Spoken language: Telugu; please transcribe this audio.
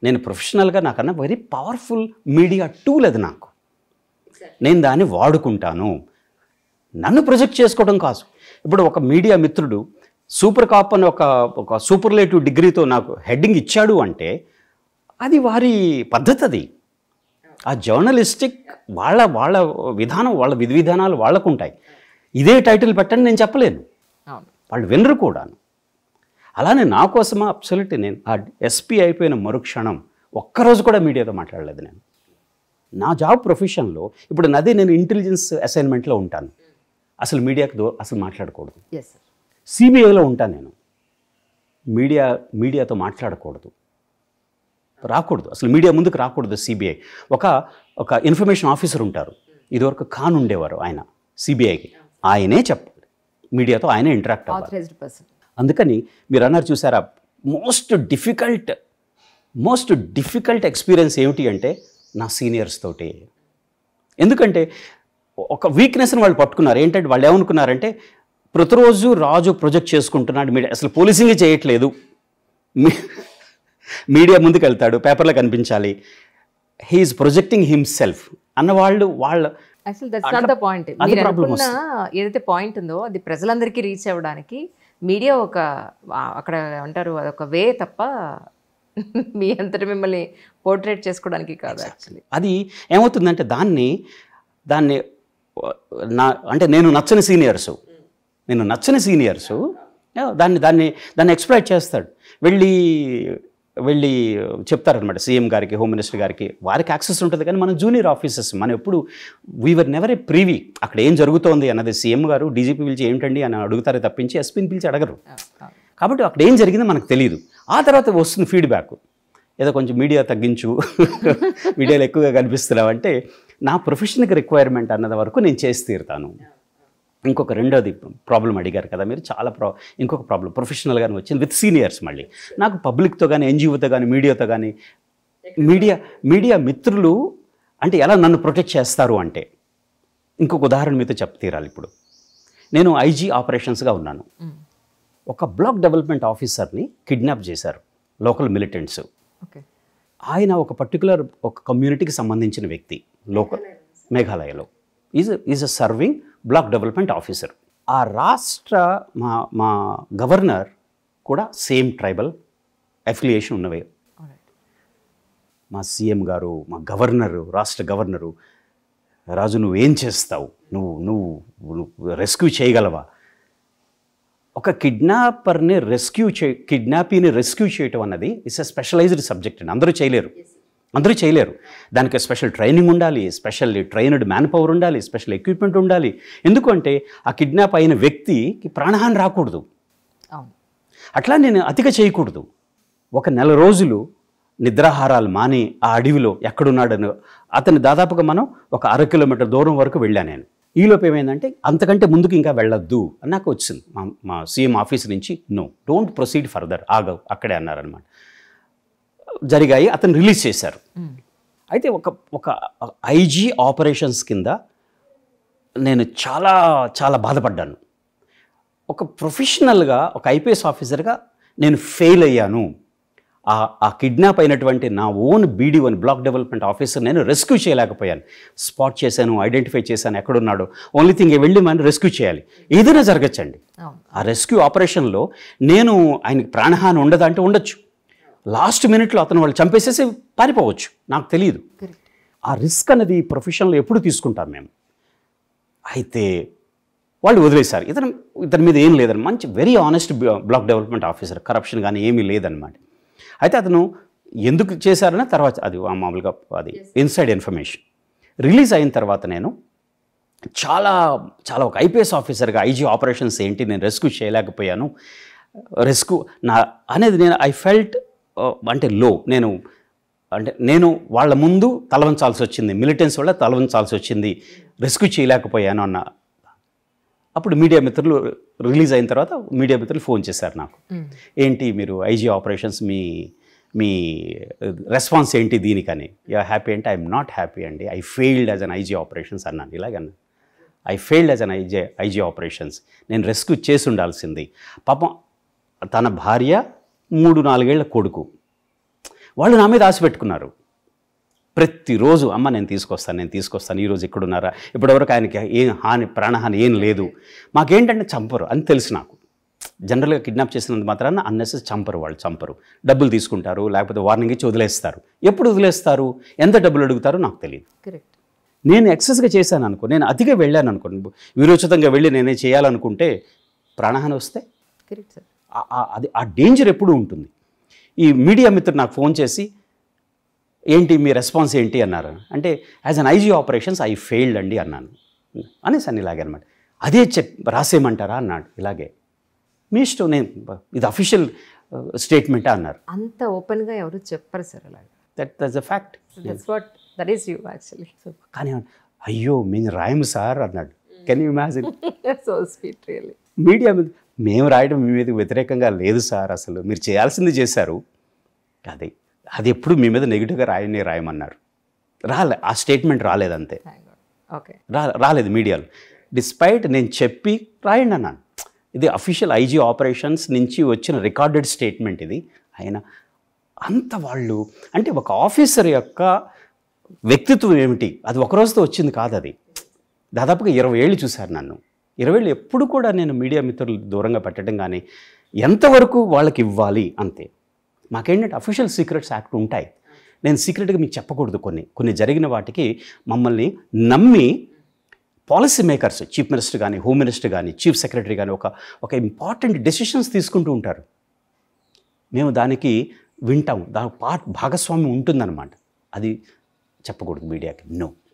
నేను ప్రొఫెషనల్గా నాకన్నా వెరీ పవర్ఫుల్ మీడియా టూల్ అది నాకు నేను దాన్ని వాడుకుంటాను నన్ను ప్రొజెక్ట్ చేసుకోవడం కాదు ఇప్పుడు ఒక మీడియా మిత్రుడు సూపర్ కాప్ అని ఒక ఒక సూపర్లేటివ్ డిగ్రీతో నాకు హెడ్డింగ్ ఇచ్చాడు అంటే అది వారి పద్ధతి అది ఆ జర్నలిస్టిక్ వాళ్ళ వాళ్ళ విధానం వాళ్ళ విధి విధానాలు వాళ్ళకు ఉంటాయి ఇదే టైటిల్ పెట్టని నేను చెప్పలేను అవును వాళ్ళు వినరు కూడాను అలానే నా కోసమా అబ్సల్యూట్ నేను ఆ ఎస్పీ అయిపోయిన మరుక్షణం ఒక్కరోజు కూడా మీడియాతో మాట్లాడలేదు నేను నా జాబ్ ప్రొఫెషన్లో ఇప్పుడు నది నేను ఇంటెలిజెన్స్ అసైన్మెంట్లో ఉంటాను అసలు మీడియాకు దో అసలు మాట్లాడకూడదు ఎస్ సార్ సిబిఐలో ఉంటాను నేను మీడియా మీడియాతో మాట్లాడకూడదు రాకూడదు అసలు మీడియా ముందుకు రాకూడదు సిబిఐ ఒక ఒక ఇన్ఫర్మేషన్ ఆఫీసర్ ఉంటారు ఇదివరకు ఖాన్ ఉండేవారు ఆయన సిబిఐకి ఆయనే చెప్పాలి మీడియాతో ఆయనే ఇంటరాక్ట్ అవ్వాలి ఆథరైజ్డ్ పర్సన్ అందుకని మీరు అన్నారు చూసారా most difficult most difficult experience ఏమిటి అంటే నా సీనియర్స్ తోటి ఎందుకంటే ఒక వీక్నెస్ని వాళ్ళు పట్టుకున్నారు ఏంటంటే వాళ్ళు ఏమనుకున్నారంటే ప్రతిరోజు రాజు ప్రొజెక్ట్ చేసుకుంటున్నాడు మీడియా అసలు పోలీసింగ్ చేయట్లేదు మీ- మీడియా ముందుకు వెళ్తాడు పేపర్లో కనిపించాలి హీఈస్ ప్రొజెక్టింగ్ హిమ్సెల్ఫ్ అన్న వాళ్ళు వాళ్ళ actual that's not the point అది మీరు problem అనుకున్న ఏదైతే పాయింట్ ఉందో అది ప్రజలందరికీ రీచ్ అవ్వడానికి మీడియా ఒక ఆ, అక్కడ అంటారు అదొక వే తప్ప మీ అంతటి మిమ్మల్ని పోర్ట్రేట్ చేసుకోవడానికి కాదు యాక్చువల్లీ అది ఏమవుతుందంటే దాన్ని దాన్ని నా అంటే నేను నచ్చని సీనియర్సు నేను నచ్చని సీనియర్సు దాన్ని దాన్ని దాన్ని ఎక్స్ప్లైట్ చేస్తాడు వెళ్ళి వెళ్ళి చెప్తారనమాట సీఎం గారికి హోమ్ మినిస్టర్ గారికి వారికి యాక్సెస్ ఉంటుంది కానీ మనం జూనియర్ ఆఫీసర్స్ మనం ఎప్పుడు వీవర్ నెవర్ ఏ ప్రీవీ అక్కడ ఏం జరుగుతోంది అన్నది సీఎం గారు డీజీపీ పిలిచి ఏంటండి అని అడుగుతారే తప్పించి ఎస్పీని పిలిచి అడగరు కాబట్టి అక్కడ ఏం జరిగిందో మనకు తెలియదు ఆ తర్వాత వస్తుంది ఫీడ్బ్యాక్ ఏదో కొంచెం మీడియా తగ్గించు మీడియాలో ఎక్కువగా కనిపిస్తున్నావు అంటే నా ప్రొఫెషన్కి రిక్వైర్మెంట్ అన్నది వరకు నేను చేసి తీరుతాను ఇంకొక రెండోది ప్రాబ్లం అడిగారు కదా మీరు చాలా ప్రా ఇంకొక ప్రాబ్లం ప్రొఫెషనల్గానే వచ్చింది విత్ సీనియర్స్ మళ్ళీ నాకు పబ్లిక్తో కానీ ఎన్జిఓతో కానీ మీడియాతో కానీ మీడియా మీడియా మిత్రులు అంటే ఎలా నన్ను ప్రొటెక్ట్ చేస్తారు అంటే ఇంకొక ఉదాహరణ మీతో చెప్ తీరాలి ఇప్పుడు నేను ఐజీ ఆపరేషన్స్గా ఉన్నాను ఒక బ్లాక్ డెవలప్మెంట్ ఆఫీసర్ని కిడ్నాప్ చేశారు లోకల్ మిలిటెంట్స్ ఓకే ఆయన ఒక పర్టికులర్ ఒక కమ్యూనిటీకి సంబంధించిన వ్యక్తి లోకల్ మేఘాలయలో is is a serving block development officer ఆ రాష్ట్ర మా మా గవర్నర్ కూడా సేమ్ ట్రైబల్ అఫిలియేషన్ ఉన్నవే మా సీఎం గారు మా గవర్నరు రాష్ట్ర గవర్నరు రాజు నువ్వేం చేస్తావు నువ్వు నువ్వు నువ్వు రెస్క్యూ చేయగలవా ఒక కిడ్నాపర్ని రెస్క్యూ చే కిడ్నాపీని రెస్క్యూ చేయటం అన్నది ఇట్స్ ఎ స్పెషలైజ్డ్ సబ్జెక్ట్ అండి అందరూ చేయలేరు అందరూ చేయలేరు దానికి స్పెషల్ ట్రైనింగ్ ఉండాలి స్పెషల్ ట్రైన్డ్ మ్యాన్ పవర్ ఉండాలి స్పెషల్ ఎక్విప్మెంట్ ఉండాలి ఎందుకంటే ఆ కిడ్నాప్ అయిన వ్యక్తికి ప్రాణహాని రాకూడదు అవును అట్లా నేను అతిగా చేయకూడదు ఒక నెల రోజులు నిద్రాహారాలు మాని ఆ అడవిలో ఎక్కడున్నాడని అతను దాదాపుగా మనం ఒక అర కిలోమీటర్ దూరం వరకు వెళ్ళాను నేను ఈలోపు ఏమైందంటే అంతకంటే ముందుకు ఇంకా వెళ్ళొద్దు అని నాకు వచ్చింది మా మా సీఎం ఆఫీస్ నుంచి నో డోంట్ ప్రొసీడ్ ఫర్దర్ ఆగవు అక్కడే అన్నారనమాట జరిగాయి అతను రిలీజ్ చేశారు అయితే ఒక ఒక ఐజీ ఆపరేషన్స్ కింద నేను చాలా చాలా బాధపడ్డాను ఒక ప్రొఫెషనల్గా ఒక ఐపీఎస్ ఆఫీసర్గా నేను ఫెయిల్ అయ్యాను ఆ ఆ కిడ్నాప్ అయినటువంటి నా own BD one block development officer నేను రెస్క్యూ చేయలేకపోయాను స్పాట్ చేశాను ఐడెంటిఫై చేశాను ఎక్కడున్నాడో ఓన్లీ థింగ్ వెళ్ళి మనం రెస్క్యూ చేయాలి ఏదైనా జరగచ్చండి అవును ఆ రెస్క్యూ ఆపరేషన్లో నేను ఆయనకి ప్రాణహాని ఉండదా అంటే ఉండొచ్చు లాస్ట్ మినిట్లో అతను వాళ్ళు చంపేసేసి పారిపోవచ్చు నాకు తెలియదు కరెక్ట్ ఆ రిస్క్ అనేది ప్రొఫెషన్లో ఎప్పుడు తీసుకుంటాం మేము అయితే వాళ్ళు వదిలేశారు ఇతను ఇతని మీద ఏం లేదని మంచి very honest block development officer corruption కానీ ఏమీ లేదనమాట అయితే అతను ఎందుకు చేశారని తర్వాత అది ఆ మామూలుగా అది ఇన్సైడ్ ఇన్ఫర్మేషన్ రిలీజ్ అయిన తర్వాత నేను చాలా చాలా ఒక ఐపీఎస్ ఆఫీసర్గా ఐజీ ఆపరేషన్స్ ఏంటి నేను రెస్క్యూ చేయలేకపోయాను రెస్క్యూ నా అనేది నేను ఐ ఫెల్ట్ అంటే లో నేను అంటే నేను వాళ్ళ ముందు తలవంచాల్సి వచ్చింది మిలిటెన్స్ వల్ల తలవంచాల్సి వచ్చింది రెస్క్యూ చేయలేకపోయాను అన్న అప్పుడు మీడియా మిత్రులు రిలీజ్ అయిన తర్వాత మీడియా మిత్రులు ఫోన్ చేశారు నాకు ఏంటి మీరు ఐజీ ఆపరేషన్స్ మీ మీ రెస్పాన్స్ ఏంటి దీనికని యూ హ్యాపీ అంటే ఐఎమ్ నాట్ హ్యాపీ అండి I failed as an IG operations అన్నాను ఇలాగన్నా I failed as an IG IG operations నేను రెస్క్యూ చేసి ఉండాల్సింది పాపం తన భార్య మూడు నాలుగేళ్ల కొడుకు వాళ్ళు నా మీద ఆశ పెట్టుకున్నారు ప్రతిరోజు అమ్మ నేను తీసుకొస్తాను నేను తీసుకొస్తాను ఈరోజు ఎక్కడున్నారా ఇప్పటివరకు ఆయనకి ఏం హాని ప్రాణహాని ఏం లేదు మాకేంటంటే చంపరు అని తెలుసు నాకు జనరల్గా కిడ్నాప్ చేసినంత మాత్రాన అన్నెసెస్ చంపరు వాళ్ళు చంపరు డబ్బులు తీసుకుంటారు లేకపోతే వార్నింగ్ ఇచ్చి వదిలేస్తారు ఎప్పుడు వదిలేస్తారు ఎంత డబ్బులు అడుగుతారో నాకు తెలియదు కరెక్ట్ నేను ఎక్సెస్గా చేశాను అనుకో నేను అతిగా వెళ్ళాను అనుకో విరోచితంగా వెళ్ళి నేనే చేయాలనుకుంటే ప్రాణహాని వస్తే కరెక్ట్ సార్ ఆ- ఆ- అది ఆ డేంజర్ ఎప్పుడూ ఉంటుంది ఈ మీడియా మిత్రుడు నాకు ఫోన్ చేసి ఏంటి మీ రెస్పాన్స్ ఏంటి అన్నారు అంటే as an IG operations I failed అండి అన్నాను అనేసాను ఇలాగే అనమాట అదే చెప్ రాసేయమంటారా అన్నాడు ఇలాగే మీ ఇష్టం నేను ఇది అఫీషియల్ స్టేట్మెంటే అన్నారు అంత ఓపెన్గా ఎవరు చెప్పరు సార్ అలాగా that that's a fact that's what that is you actually so కానీ అయ్యో మేము రాయము సార్ అన్నాడు can you imagine so sweet really media మీద మేము రాయడం మీ మీద వ్యతిరేకంగా లేదు సార్ అసలు మీరు చేయాల్సింది చేశారు అది అది ఎప్పుడు మీ మీద నెగిటివ్గా రాయని రాయమన్నారు రాలే ఆ స్టేట్మెంట్ రాలేదంతే ఓకే రా రాలేదు మీడియాలో డిస్పైట్ నేను చెప్పి రాయండి అన్నాను ఇది అఫీషియల్ ఐజీ ఆపరేషన్స్ నుంచి వచ్చిన రికార్డెడ్ స్టేట్మెంట్ ఇది ఆయన అంత వాళ్ళు అంటే ఒక ఆఫీసర్ యొక్క వ్యక్తిత్వం ఏమిటి అది ఒక రోజుతో వచ్చింది కాదు అది దాదాపుగా ఇరవై ఏళ్ళు చూశారు నన్ను ఇరవై ఏళ్ళు ఎప్పుడు కూడా నేను మీడియా మిత్రులు దూరంగా పెట్టడం కానీ ఎంతవరకు వాళ్ళకి ఇవ్వాలి అంతే మాకేంటంటే అఫీషియల్ సీక్రెట్స్ యాక్ట్ ఉంటాయి నేను సీక్రెట్గా మీకు చెప్పకూడదు కొన్ని కొన్ని జరిగిన వాటికి మమ్మల్ని నమ్మి పాలసీ మేకర్స్ చీఫ్ మినిస్టర్ కానీ హోమ్ మినిస్టర్ కానీ చీఫ్ సెక్రటరీ కానీ ఒక ఒక ఇంపార్టెంట్ డెసిషన్స్ తీసుకుంటూ ఉంటారు మేము దానికి వింటాం దాని పార్ట్ భాగస్వామ్యం ఉంటుందన్నమాట అది చెప్పకూడదు మీడియాకి నో